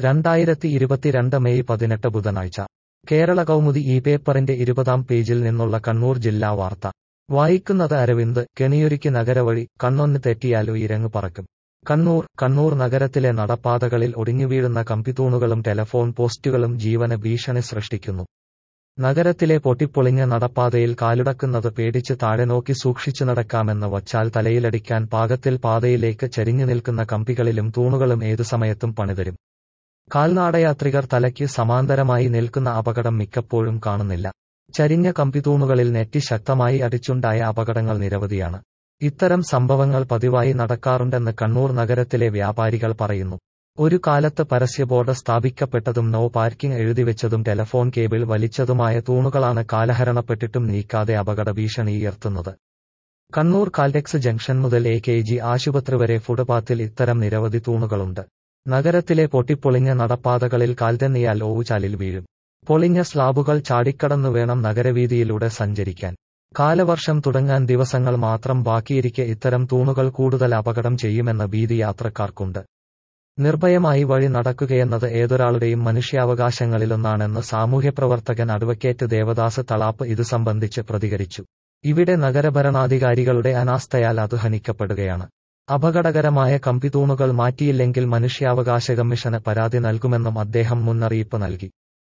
രണ്ടായിരത്തി ഇരുപത്തിരണ്ട് മെയ് പതിനെട്ട് ബുധനാഴ്ച കേരള കൗമുദി ഈ പേപ്പറിന്റെ ഇരുപതാം പേജിൽ നിന്നുള്ള കണ്ണൂർ ജില്ലാ വാർത്ത വായിക്കുന്നത് അരവിന്ദ് കെണിയൊരുക്കി നഗരവഴി കണ്ണൊന്ന് തെറ്റിയാൽ ഉയരങ്ങ് പറക്കും കണ്ണൂർ കണ്ണൂർ നഗരത്തിലെ നടപ്പാതകളിൽ ഒടിഞ്ഞുവീഴുന്ന കമ്പിത്തൂണുകളും ടെലഫോൺ പോസ്റ്റുകളും ജീവന ഭീഷണി സൃഷ്ടിക്കുന്നു നഗരത്തിലെ പൊട്ടിപ്പൊളിഞ്ഞ നടപ്പാതയിൽ കാലുടക്കുന്നത് പേടിച്ച് താഴെ നോക്കി സൂക്ഷിച്ചു നടക്കാമെന്ന് വച്ചാൽ തലയിലടിക്കാൻ പാകത്തിൽ പാതയിലേക്ക് ചരിഞ്ഞു നിൽക്കുന്ന കമ്പികളിലും തൂണുകളും ഏതു സമയത്തും പണിതരും കാൽനാടയാത്രികർ തലയ്ക്ക് സമാന്തരമായി നിൽക്കുന്ന അപകടം മിക്കപ്പോഴും കാണുന്നില്ല ചരിഞ്ഞ കമ്പിത്തൂണുകളിൽ നെറ്റി ശക്തമായി അടിച്ചുണ്ടായ അപകടങ്ങൾ നിരവധിയാണ് ഇത്തരം സംഭവങ്ങൾ പതിവായി നടക്കാറുണ്ടെന്ന് കണ്ണൂർ നഗരത്തിലെ വ്യാപാരികൾ പറയുന്നു ഒരു കാലത്ത് പരസ്യബോർഡ് സ്ഥാപിക്കപ്പെട്ടതും നോ പാർക്കിംഗ് എഴുതിവെച്ചതും ടെലഫോൺ കേബിൾ വലിച്ചതുമായ തൂണുകളാണ് കാലഹരണപ്പെട്ടിട്ടും നീക്കാതെ അപകട ഭീഷണി ഉയർത്തുന്നത് കണ്ണൂർ കാൽടെക്സ് ജംഗ്ഷൻ മുതൽ എ കെ ജി ആശുപത്രി വരെ ഫുട്പാത്തിൽ ഇത്തരം നിരവധി തൂണുകളുണ്ട് നഗരത്തിലെ പൊട്ടിപ്പൊളിഞ്ഞ നടപ്പാതകളിൽ കാൽതെന്നിയാൽ ഓവുചാലിൽ വീഴും പൊളിഞ്ഞ സ്ലാബുകൾ ചാടിക്കടന്നു വേണം നഗരവീതിയിലൂടെ സഞ്ചരിക്കാൻ കാലവർഷം തുടങ്ങാൻ ദിവസങ്ങൾ മാത്രം ബാക്കിയിരിക്കെ ഇത്തരം തൂണുകൾ കൂടുതൽ അപകടം ചെയ്യുമെന്ന ഭീതി യാത്രക്കാർക്കുണ്ട് നിർഭയമായി വഴി നടക്കുകയെന്നത് ഏതൊരാളുടെയും മനുഷ്യാവകാശങ്ങളിലൊന്നാണെന്ന് സാമൂഹ്യപ്രവർത്തകൻ അഡ്വക്കേറ്റ് ദേവദാസ് തളാപ്പ് ഇതു സംബന്ധിച്ച് പ്രതികരിച്ചു ഇവിടെ നഗരഭരണാധികാരികളുടെ അനാസ്ഥയാൽ അത് ഹനിക്കപ്പെടുകയാണ് അപകടകരമായ കമ്പിത്തൂണുകൾ മാറ്റിയില്ലെങ്കിൽ മനുഷ്യാവകാശ കമ്മീഷന് പരാതി നൽകുമെന്നും അദ്ദേഹം മുന്നറിയിപ്പ് നൽകി